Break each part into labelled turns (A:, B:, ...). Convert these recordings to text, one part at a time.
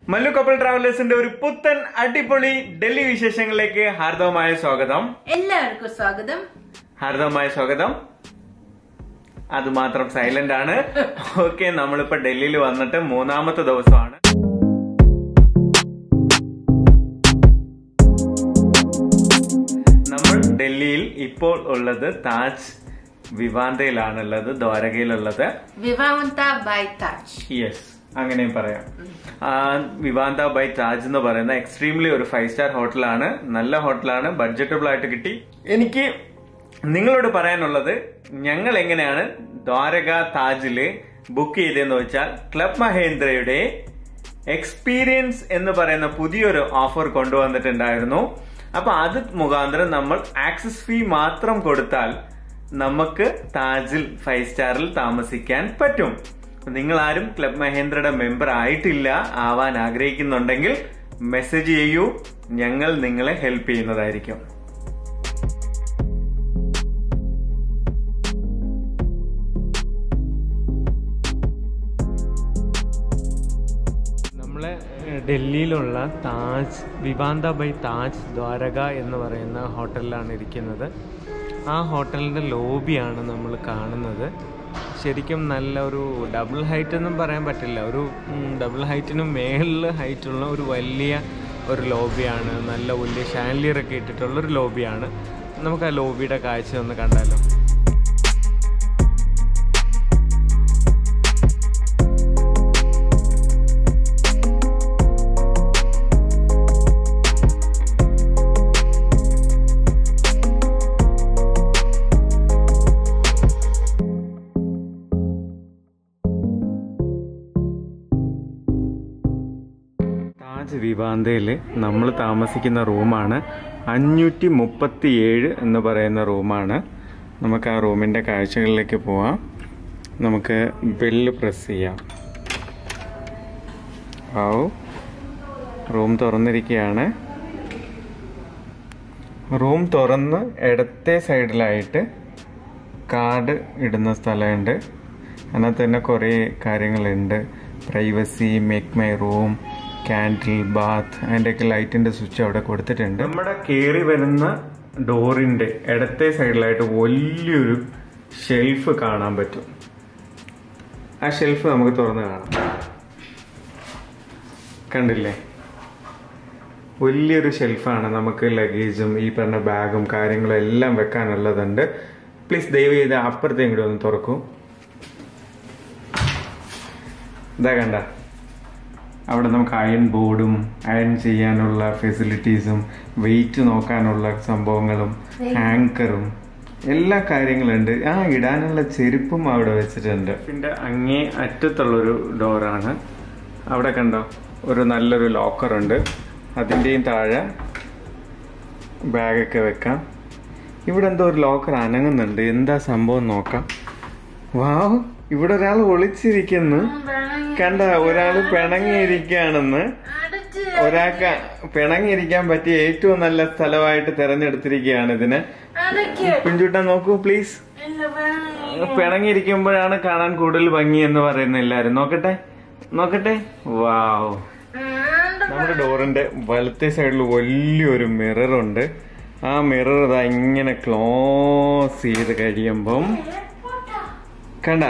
A: Mallu couple ട്രാവലേഴ്സിന്റെ ഒരു പുത്തൻ അടിപൊളി ഡൽഹി വിശേഷങ്ങളിലേക്ക് ഹാർദവമായ സ്വാഗതം
B: എല്ലാവർക്കും സ്വാഗതം
A: ഹാർദവമായ സ്വാഗതം അത് മാത്രം സൈലന്റ് ആണ് ഓക്കെ നമ്മളിപ്പോ ഡൽഹിയിൽ വന്നിട്ട് മൂന്നാമത്തെ ദിവസമാണ് നമ്മൾ ഡൽഹിയിൽ ഇപ്പോൾ ഉള്ളത് താജ് വിവാന്തയിലാണുള്ളത് ദ്വാരകയിലുള്ളത്
B: വിവാവന്ത ബൈ താജ്
A: യെസ് അങ്ങനെയും പറയാം ആ, വിവാന്ത ബൈ താജ് എന്ന് പറയുന്ന എക്സ്ട്രീംലി ഒരു ഫൈവ് സ്റ്റാർ ഹോട്ടലാണ് നല്ല ഹോട്ടലാണ് ബഡ്ജറ്റബിൾ ആയിട്ട് കിട്ടി എനിക്ക് നിങ്ങളോട് പറയാനുള്ളത് ഞങ്ങൾ എങ്ങനെയാണ് ദ്വാരക താജില് ബുക്ക് ചെയ്തതെന്ന് വെച്ചാൽ ക്ലബ് മഹേന്ദ്രയുടെ എക്സ്പീരിയൻസ് എന്ന് പറയുന്ന പുതിയൊരു ഓഫർ കൊണ്ടുവന്നിട്ടുണ്ടായിരുന്നു അപ്പൊ അത് മുഖാന്തരം നമ്മൾ ആക്സസ് ഫീ മാത്രം കൊടുത്താൽ നമുക്ക് താജിൽ ഫൈവ് സ്റ്റാറിൽ താമസിക്കാൻ പറ്റും നിങ്ങൾ ആരും ക്ലബ് മഹേന്ദ്രയുടെ മെമ്പർ ആയിട്ടില്ല ആവാൻ ആഗ്രഹിക്കുന്നുണ്ടെങ്കിൽ മെസ്സേജ് ചെയ്യൂ ഞങ്ങൾ നിങ്ങളെ ഹെൽപ്പ് ചെയ്യുന്നതായിരിക്കും നമ്മളെ ഏഹ്, ഡൽഹിയിലുള്ള താജ് വിവാന്ത ബൈ താജ് ദ്വാരക എന്ന് പറയുന്ന ഹോട്ടലിലാണ് ഇരിക്കുന്നത് ആ ഹോട്ടലിൻ്റെ ലോബിയാണ് നമ്മൾ കാണുന്നത് ശരിക്കും നല്ല ഒരു ഡബിൾ ഹൈറ്റ് എന്നും പറയാൻ പറ്റില്ല ഒരു ഡബിൾ ഹൈറ്റിനും മേളിൽ ഹൈറ്റുള്ള ഒരു വലിയ ഒരു ലോബിയാണ് നല്ല വലിയ ഷാൻലിയറൊക്കെ ഇട്ടിട്ടുള്ള ഒരു ലോബിയാണ് നമുക്ക് ആ ലോബിയുടെ കാഴ്ച ഒന്ന് കണ്ടാലോ താജ് വിവാന്തയിൽ നമ്മൾ താമസിക്കുന്ന റൂമാണ് അഞ്ഞൂറ്റി മുപ്പത്തി ഏഴ് എന്ന് പറയുന്ന റൂമാണ് നമുക്ക് ആ റൂമിൻ്റെ കാഴ്ചകളിലേക്ക് പോവാം നമുക്ക് ബെല്ല് പ്രസ് ചെയ്യാം ആവു റൂം തുറന്നിരിക്കുകയാണ് റൂം തുറന്ന് ഇടത്തെ സൈഡിലായിട്ട് കാർഡ് ഇടുന്ന സ്ഥലമുണ്ട് അതിനകത്ത് തന്നെ കുറേ കാര്യങ്ങളുണ്ട് privacy make my room candle bath അതിൻ്റെയൊക്കെ ലൈറ്റിൻ്റെ സ്വിച്ച് അവിടെ കൊടുത്തിട്ടുണ്ട് നമ്മുടെ കയറി വരുന്ന ഡോറിൻ്റെ ഇടത്തെ സൈഡിലായിട്ട് വലിയൊരു ഷെൽഫ് കാണാൻ പറ്റും ആ ഷെൽഫ് നമുക്ക് തുറന്ന് കാണാം കണ്ടില്ലേ വലിയൊരു ഷെൽഫാണ് നമുക്ക് ലഗേജും ഈ പറഞ്ഞ ബാഗും കാര്യങ്ങളും എല്ലാം വെക്കാനുള്ളതുണ്ട് പ്ലീസ് ദയവ് ചെയ്ത് അപ്പുറത്തേം കൂടി ഒന്ന് തുറക്കൂ ഇതാ കണ്ട അവിടെ നമുക്ക് അയൺ ബോർഡും അയൺ ചെയ്യാനുള്ള ഫെസിലിറ്റീസും വെയിറ്റ് നോക്കാനുള്ള സംഭവങ്ങളും ഹാങ്കറും എല്ലാ കാര്യങ്ങളുണ്ട് ആ ഇടാനുള്ള ചെരുപ്പും അവിടെ വെച്ചിട്ടുണ്ട് പിന്നെ അങ്ങേ അറ്റത്തുള്ളൊരു ഡോറാണ് അവിടെ കണ്ടോ ഒരു നല്ലൊരു ലോക്കറുണ്ട് അതിൻ്റെയും താഴെ ബാഗൊക്കെ വെക്കാം ഇവിടെ എന്തോ ഒരു ലോക്കർ അനങ്ങുന്നുണ്ട് എന്താ സംഭവം നോക്കാം വാവ് ഇവിടെ ഒരാൾ ഒളിച്ചിരിക്കുന്നു കണ്ട ഒരാൾ പിണങ്ങിയിരിക്കുകയാണെന്ന് ഒരാൾക്ക് പിണങ്ങിയിരിക്കാൻ പറ്റിയ ഏറ്റവും നല്ല സ്ഥലമായിട്ട് തെരഞ്ഞെടുത്തിരിക്കുകയാണ് ഇതിന് പിഞ്ചുട്ട നോക്കൂ പ്ലീസ് പിണങ്ങിയിരിക്കുമ്പോഴാണ് കാണാൻ കൂടുതൽ ഭംഗി എന്ന് പറയുന്ന എല്ലാരും നോക്കട്ടെ നോക്കട്ടെ വാവ് നമ്മുടെ ഡോറിന്റെ വലത്തെ സൈഡിൽ വലിയൊരു മിററുണ്ട് ആ മിറർ ഇതാ ഇങ്ങനെ ക്ലോസ് ചെയ്ത് കഴിയുമ്പം കണ്ട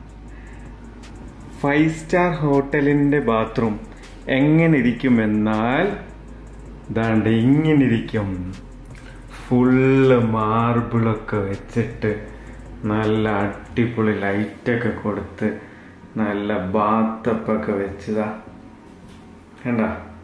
A: ഫൈവ് സ്റ്റാർ ഹോട്ടലിന്റെ ബാത്റൂം എങ്ങനെ ഇരിക്കുമെന്നാൽ ദാണ്ട് ഇങ്ങനെ ഇരിക്കും ഫുള്ള് മാർബിളൊക്കെ വെച്ചിട്ട് നല്ല അടിപൊളി ലൈറ്റൊക്കെ കൊടുത്ത് നല്ല ബാത്തപ്പൊക്കെ വെച്ചതാ കണ്ട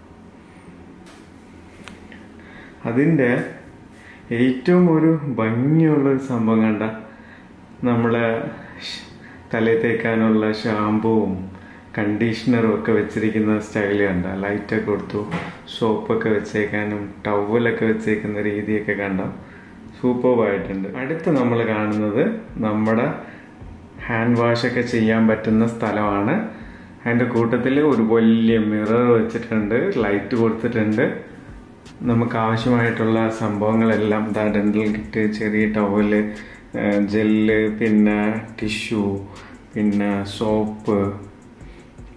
A: അതിൻ്റെ ഏറ്റവും ഒരു ഭംഗിയുള്ള ഒരു സംഭവം കണ്ട നമ്മളെ ഷ്- തലയിൽ തേക്കാനുള്ള ഷാമ്പുവും കണ്ടീഷണറും ഒക്കെ വെച്ചിരിക്കുന്ന സ്റ്റൈല് കണ്ട ലൈറ്റൊക്കെ കൊടുത്തു സോപ്പൊക്കെ വെച്ചേക്കാനും ടവലൊക്കെ വെച്ചേക്കുന്ന രീതിയൊക്കെ കണ്ട സൂപ്പർബായിട്ടുണ്ട് അടുത്ത് നമ്മൾ കാണുന്നത് നമ്മുടെ ഹാൻഡ് വാഷ് ഒക്കെ ചെയ്യാൻ പറ്റുന്ന സ്ഥലമാണ് അതിൻ്റെ കൂട്ടത്തിൽ ഒരു വലിയ മിറർ വെച്ചിട്ടുണ്ട് ലൈറ്റ് കൊടുത്തിട്ടുണ്ട് നമുക്ക് ആവശ്യമായിട്ടുള്ള സംഭവങ്ങളെല്ലാം ദാ ഡെന്റൽ കിറ്റ് ചെറിയ ടവല് ജെല്ല് പിന്നെ ടിഷ്യൂ പിന്നെ സോപ്പ്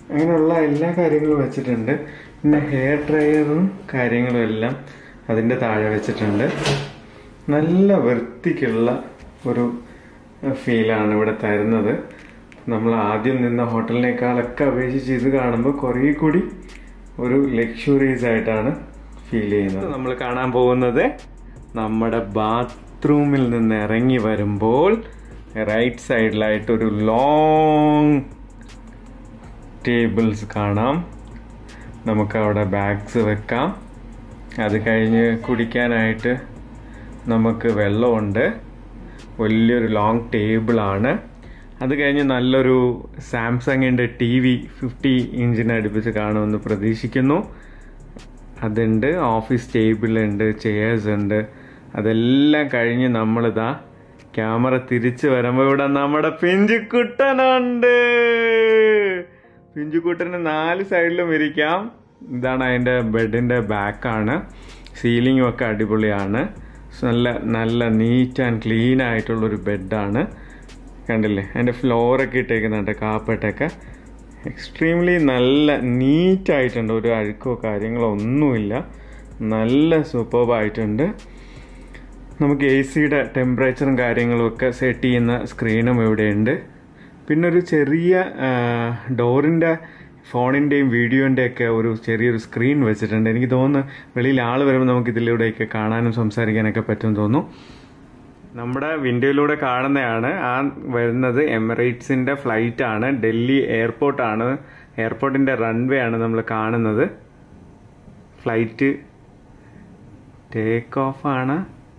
A: അങ്ങനെയുള്ള എല്ലാ കാര്യങ്ങളും വെച്ചിട്ടുണ്ട് പിന്നെ ഹെയർ ഡ്രയറും കാര്യങ്ങളും എല്ലാം അതിൻ്റെ താഴെ വെച്ചിട്ടുണ്ട് നല്ല വൃത്തിക്കുള്ള ഒരു ഫീലാണ് ഇവിടെ തരുന്നത് നമ്മൾ ആദ്യം നിന്ന ഹോട്ടലിനേക്കാളൊക്കെ അപേക്ഷിച്ച് ഇത് കാണുമ്പോൾ കുറേ കൂടി ഒരു ലക്ഷറീസ് ആയിട്ടാണ് ഫീൽ ചെയ്യുന്നത് നമ്മൾ കാണാൻ പോകുന്നത് നമ്മുടെ ബാത്റൂമിൽ നിന്ന് ഇറങ്ങി വരുമ്പോൾ റൈറ്റ് സൈഡിലായിട്ട് ഒരു ലോങ് ടേബിൾസ് കാണാം നമുക്ക് അവിടെ ബാഗ്സ് വെക്കാം അത് കഴിഞ്ഞ് കുടിക്കാനായിട്ട് നമുക്ക് വെള്ളമുണ്ട് വലിയൊരു ലോങ് ടേബിളാണ് അത് കഴിഞ്ഞ് നല്ലൊരു സാംസങ്ങിൻ്റെ ടി വി ഫിഫ്റ്റി ഇഞ്ചിന് അടുപ്പിച്ച് കാണുമെന്ന് പ്രതീക്ഷിക്കുന്നു അതുണ്ട് ഓഫീസ് ടേബിളുണ്ട് ചെയേഴ്സ് ഉണ്ട് അതെല്ലാം കഴിഞ്ഞ് നമ്മളിതാ ക്യാമറ തിരിച്ചു വരുമ്പോൾ ഇവിടെ നമ്മുടെ പിഞ്ചുക്കുട്ടനുണ്ട് പിഞ്ചുക്കുട്ടന് നാല് സൈഡിലും ഇരിക്കാം ഇതാണ് അതിൻ്റെ ബെഡിൻ്റെ ബാക്കാണ് സീലിംഗും ഒക്കെ അടിപൊളിയാണ് നല്ല നല്ല നീറ്റ് ആൻഡ് ക്ലീൻ ആയിട്ടുള്ളൊരു ബെഡാണ് കണ്ടില്ലേ അതിൻ്റെ ഫ്ലോറൊക്കെ ഇട്ടേക്കുന്നുണ്ട് കാപ്പട്ടൊക്കെ എക്സ്ട്രീംലി നല്ല നീറ്റായിട്ടുണ്ട് ഒരു അഴുക്കോ കാര്യങ്ങളോ ഒന്നുമില്ല നല്ല സൂപ്പർബായിട്ടുണ്ട് നമുക്ക് എ സിയുടെ ടെമ്പറേച്ചറും കാര്യങ്ങളും ഒക്കെ സെറ്റ് ചെയ്യുന്ന സ്ക്രീനും ഇവിടെയുണ്ട് പിന്നെ ഒരു ചെറിയ ഡോറിൻ്റെ ഫോണിൻ്റെയും വീഡിയോൻ്റെ ഒക്കെ ഒരു ചെറിയൊരു സ്ക്രീൻ വെച്ചിട്ടുണ്ട് എനിക്ക് തോന്നുന്നു വെളിയിൽ ആൾ വരുമ്പോൾ നമുക്ക് ഇതിലൂടെയൊക്കെ കാണാനും സംസാരിക്കാനൊക്കെ പറ്റും തോന്നുന്നു നമ്മുടെ വിൻഡോയിലൂടെ കാണുന്നതാണ് ആ വരുന്നത് എമിറേറ്റ്സിൻ്റെ ഫ്ലൈറ്റ് ആണ് ഡൽഹി എയർപോർട്ടാണ് എയർപോർട്ടിൻ്റെ റൺവേ ആണ് നമ്മൾ കാണുന്നത് ഫ്ലൈറ്റ് ടേക്ക് ഓഫ് ആണ്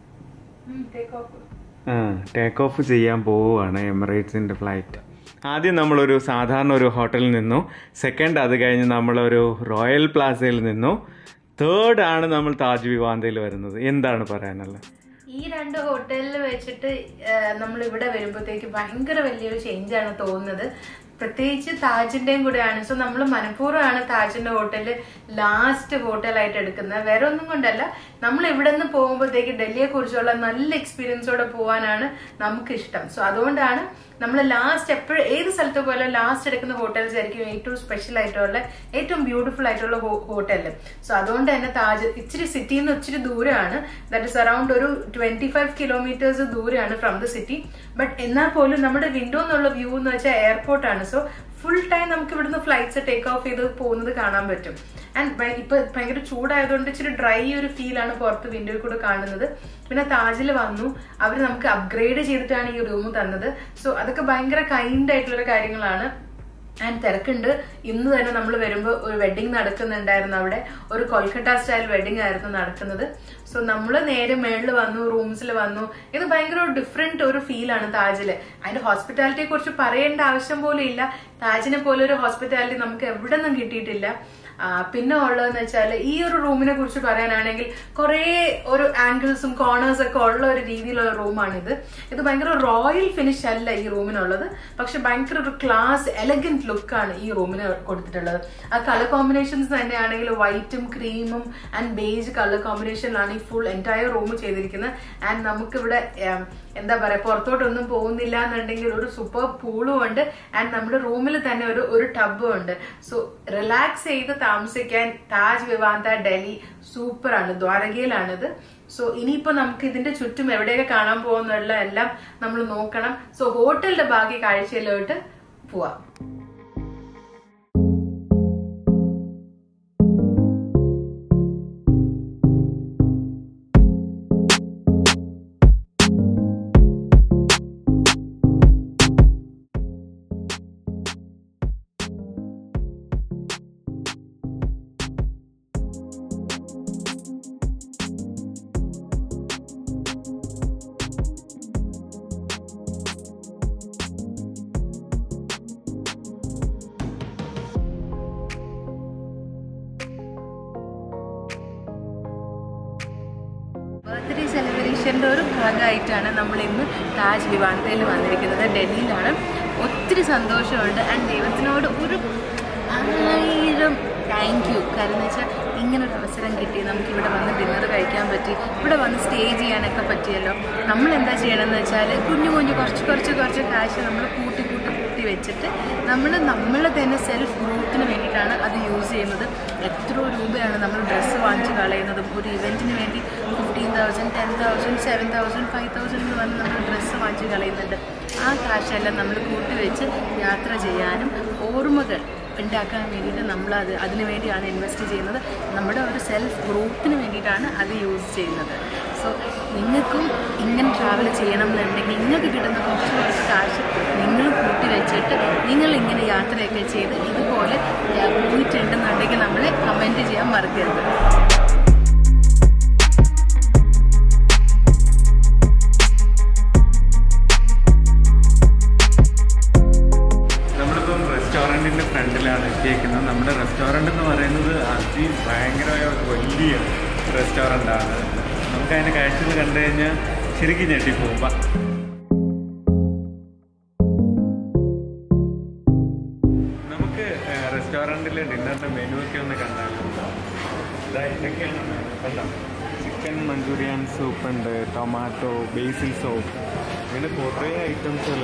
A: ആ ടേക്ക് ഓഫ് ചെയ്യാൻ പോവുകയാണ് എമിറേറ്റ്സിൻ്റെ ഫ്ലൈറ്റ് ആദ്യം നമ്മളൊരു സാധാരണ ഒരു ഹോട്ടലിൽ നിന്നു സെക്കൻഡ് അത് കഴിഞ്ഞ് നമ്മളൊരു റോയൽ പ്ലാസയിൽ നിന്നു തേർഡ് ആണ് നമ്മൾ താജ് വിവാന്തയിൽ വരുന്നത് എന്താണ് പറയാനുള്ളത്
B: ഈ രണ്ട് ഹോട്ടലിൽ വെച്ചിട്ട് നമ്മൾ ഇവിടെ വരുമ്പോഴത്തേക്ക് ഭയങ്കര വലിയൊരു ചേഞ്ച് ആണ് തോന്നുന്നത് പ്രത്യേകിച്ച് താജിന്റെയും കൂടെയാണ് സോ നമ്മൾ മനഃപൂർവ്വമാണ് താജിന്റെ ഹോട്ടല് ലാസ്റ്റ് ഹോട്ടലായിട്ട് എടുക്കുന്നത് വേറെ ഒന്നും കൊണ്ടല്ല നമ്മൾ ഇവിടെ നിന്ന് പോകുമ്പോഴത്തേക്ക് ഡൽഹിയെ കുറിച്ചുള്ള നല്ല എക്സ്പീരിയൻസോടെ പോകാനാണ് നമുക്ക് ഇഷ്ടം സോ അതുകൊണ്ടാണ് നമ്മൾ ലാസ്റ്റ് എപ്പോഴും ഏത് സ്ഥലത്ത് പോയാലും ലാസ്റ്റ് എടുക്കുന്ന ഹോട്ടൽസ് ആയിരിക്കും ഏറ്റവും സ്പെഷ്യൽ ആയിട്ടുള്ള ഏറ്റവും ബ്യൂട്ടിഫുൾ ആയിട്ടുള്ള ഹോട്ടൽ സോ അതുകൊണ്ട് തന്നെ താജ് ഇച്ചിരി സിറ്റിയിൽ നിന്ന് ഇച്ചിരി ദൂരമാണ് ദാറ്റ് ഇസ് അറൌണ്ട് ഒരു ട്വന്റി ഫൈവ് കിലോമീറ്റേഴ്സ് ദൂരെയാണ് ഫ്രം ദ സിറ്റി ബട്ട് എന്നാൽ പോലും നമ്മുടെ വിൻഡോ എന്നുള്ള വ്യൂ എന്ന് വെച്ചാൽ എയർപോർട്ടാണ് സോ ഫുൾ ടൈം നമുക്ക് ഇവിടുന്ന് ഫ്ലൈറ്റ്സ് ടേക്ക് ഓഫ് ചെയ്ത് പോകുന്നത് കാണാൻ പറ്റും ആൻഡ് ഇപ്പൊ ഭയങ്കര ചൂടായതുകൊണ്ട് ഇച്ചിരി ഡ്രൈ ഒരു ഫീൽ ആണ് പുറത്ത് വിൻഡോയിൽ കൂടെ കാണുന്നത് പിന്നെ താജിൽ വന്നു അവർ നമുക്ക് അപ്ഗ്രേഡ് ചെയ്തിട്ടാണ് ഈ റൂം തന്നത് സോ അതൊക്കെ ഭയങ്കര കൈൻഡ് ആയിട്ടുള്ള കാര്യങ്ങളാണ് ആൻഡ് തിരക്കുണ്ട് ഇന്ന് തന്നെ നമ്മൾ വരുമ്പോൾ ഒരു വെഡിങ് നടക്കുന്നുണ്ടായിരുന്നു അവിടെ ഒരു കൊൽക്കത്ത സ്റ്റൈൽ വെഡിങ് ആയിരുന്നു നടക്കുന്നത് സോ നമ്മൾ നേരെ മേളിൽ വന്നു റൂംസിൽ വന്നു ഇത് ഭയങ്കര ഒരു ഡിഫറെന്റ് ഒരു ഫീലാണ് താജില് അതിന്റെ ഹോസ്പിറ്റാലിറ്റിയെ കുറിച്ച് പറയേണ്ട ആവശ്യം പോലും ഇല്ല താജിനെ പോലെ ഒരു ഹോസ്പിറ്റാലിറ്റി നമുക്ക് എവിടെ നിന്നും കിട്ടിയിട്ടില്ല പിന്നെ ഉള്ളതെന്ന് വെച്ചാൽ ഈ ഒരു റൂമിനെ കുറിച്ച് പറയാനാണെങ്കിൽ കുറേ ഒരു ആംഗിൾസും കോർണേഴ്സ് ഒക്കെ ഉള്ള ഒരു രീതിയിലുള്ള റൂമാണിത് ഇത് ഭയങ്കര റോയൽ ഫിനിഷ് അല്ല ഈ റൂമിനുള്ളത് പക്ഷെ ഭയങ്കര ഒരു ക്ലാസ് എലഗന്റ് ലുക്കാണ് ഈ റൂമിന് കൊടുത്തിട്ടുള്ളത് ആ കളർ കോമ്പിനേഷൻസ് തന്നെയാണെങ്കിൽ വൈറ്റും ക്രീമും ആൻഡ് ബേജ് കളർ കോമ്പിനേഷനിലാണ് ഈ ഫുൾ എൻറ്റയർ റൂം ചെയ്തിരിക്കുന്നത് ആൻഡ് നമുക്കിവിടെ എന്താ പറയാ പുറത്തോട്ടൊന്നും പോകുന്നില്ല എന്നുണ്ടെങ്കിൽ ഒരു സൂപ്പർ പൂളും ഉണ്ട് ആൻഡ് നമ്മുടെ റൂമിൽ തന്നെ ഒരു ഒരു ടബും ഉണ്ട് സോ റിലാക്സ് ചെയ്ത് താമസിക്കാൻ താജ് വിവാന്ത ഡൽഹി സൂപ്പറാണ് ദ്വാരകയിലാണിത് സോ ഇനിയിപ്പോ നമുക്ക് ഇതിന്റെ ചുറ്റും എവിടെയൊക്കെ കാണാൻ പോകുന്നുള്ള എല്ലാം നമ്മൾ നോക്കണം സോ ഹോട്ടലിന്റെ ബാക്കി കാഴ്ചയിലോട്ട് പോവാം ബർത്ത്ഡേ സെലിബ്രേഷൻ്റെ ഒരു ഭാഗമായിട്ടാണ് നമ്മൾ ഇന്ന് താജ് വിവാന്തയിൽ വന്നിരിക്കുന്നത് ഡൽഹിയിലാണ് ഒത്തിരി സന്തോഷമുണ്ട് ആൻഡ് ദൈവത്തിനോട് ഒരു ആയിരം താങ്ക് യു കാരണം എന്ന് വെച്ചാൽ ഇങ്ങനെ ഒരു അവസരം കിട്ടി നമുക്ക് ഇവിടെ വന്ന് ഡിന്നർ കഴിക്കാൻ പറ്റി ഇവിടെ വന്ന് സ്റ്റേ ചെയ്യാനൊക്കെ പറ്റിയല്ലോ നമ്മൾ എന്താ ചെയ്യണമെന്ന് വെച്ചാൽ കുഞ്ഞു കുഞ്ഞു കുറച്ച് കുറച്ച് കുറച്ച് കാശ് നമ്മൾ കൂട്ടി കൂട്ടി കൂട്ടി വെച്ചിട്ട് നമ്മൾ നമ്മൾ തന്നെ സെൽഫ് ഗ്രോത്തിന് വേണ്ടിയിട്ടാണ് അത് യൂസ് ചെയ്യുന്നത് എത്ര രൂപയാണ് നമ്മൾ ഡ്രസ്സ് വാങ്ങിച്ച് കളയുന്നതും ഒരു ഇവൻറ്റിന് വേണ്ടി fifteen thousand ten thousand seven thousand five thousand എന്ന് പറഞ്ഞ് നമ്മൾ ഡ്രസ്സ് വാങ്ങിച്ച് കളയുന്നുണ്ട് ആ കാശെല്ലാം നമ്മൾ കൂട്ടിവെച്ച് യാത്ര ചെയ്യാനും ഓർമ്മകൾ ഉണ്ടാക്കാൻ വേണ്ടിയിട്ട് നമ്മൾ അത് അതിന് വേണ്ടിയാണ് ഇൻവെസ്റ്റ് ചെയ്യുന്നത് നമ്മുടെ ഒരു സെൽഫ് ഗ്രോത്തിന് വേണ്ടിയിട്ടാണ് അത് യൂസ് ചെയ്യുന്നത് സോ നിങ്ങൾക്കും ഇങ്ങനെ ട്രാവൽ ചെയ്യണം എന്നുണ്ടെങ്കിൽ നിങ്ങൾക്ക് കിട്ടുന്ന കുറച്ച് കുറച്ച് കാശ് നിങ്ങൾ കൂട്ടി വെച്ചിട്ട് നിങ്ങൾ ഇങ്ങനെ യാത്രയൊക്കെ ചെയ്ത് ഇതുപോലെ ഏർ, പോയിട്ടുണ്ടെന്നുണ്ടെങ്കിൽ നമ്മളെ കമൻറ്റ് ചെയ്യാൻ മറക്കരുത്
A: നമ്മളിപ്പം റെസ്റ്റോറൻറ്റിൻ്റെ ഫ്രണ്ടിലാണ് എത്തിയേക്കുന്നത് നമ്മുടെ റെസ്റ്റോറൻ്റ് എന്ന് പറയുന്നത് അതി ഭയങ്കരമായ ഒരു വലിയ റെസ്റ്റോറൻ്റ് ആണ് നമുക്ക് അതിൻ്റെ കാഴ്ചകൾ കണ്ടു കഴിഞ്ഞാൽ ശരിക്കും ഞെട്ടിപ്പോകും വാ. നമുക്ക് റെസ്റ്റോറൻറ്റിലെ ഡിന്നറിൻ്റെ മെനു ഒക്കെ ഒന്ന് കണ്ടാലോ ഇതാ ഇതൊക്കെയാണ് menu. കണ്ടോ ചിക്കൻ മഞ്ചൂരിയൻ സൂപ്പ് ഉണ്ട് ടൊമാറ്റോ ബേസിൽ സോപ്പ് ഇങ്ങനെ കുറേ ഐറ്റംസുകൾ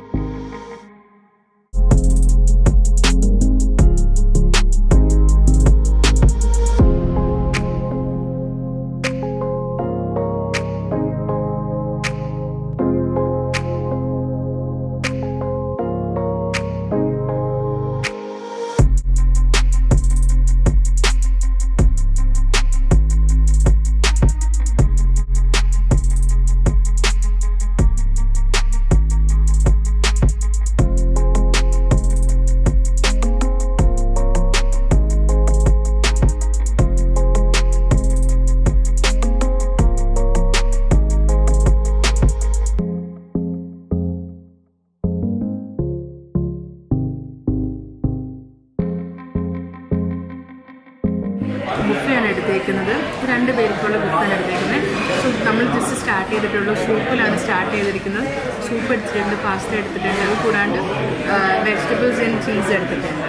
B: ബുഫയാണ് എടുത്തേക്കുന്നത് രണ്ട് പേർക്കുള്ള ബുഫാണ് എടുത്തേക്കുന്നത് സോ നമ്മൾ ജസ്റ്റ് സ്റ്റാർട്ട് ചെയ്തിട്ടുള്ളൂ സൂപ്പിലാണ് സ്റ്റാർട്ട് ചെയ്തിരിക്കുന്നത് സൂപ്പ് എടുത്തിട്ടുണ്ട് പാസ്ത എടുത്തിട്ടുണ്ട് അത് കൂടാണ്ട് വെജിറ്റബിൾസ് ആൻഡ് ചീസ് എടുത്തിട്ടുണ്ട്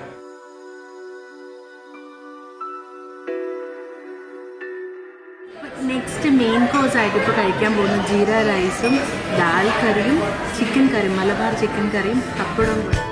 B: നെക്സ്റ്റ് മെയിൻ കോഴ്സ് ആയിട്ട് ഇപ്പോൾ കഴിക്കാൻ പോകുന്നത് ജീര റൈസും ദാൽ കറിയും ചിക്കൻ കറിയും മലബാർ ചിക്കൻ കറിയും പപ്പടവും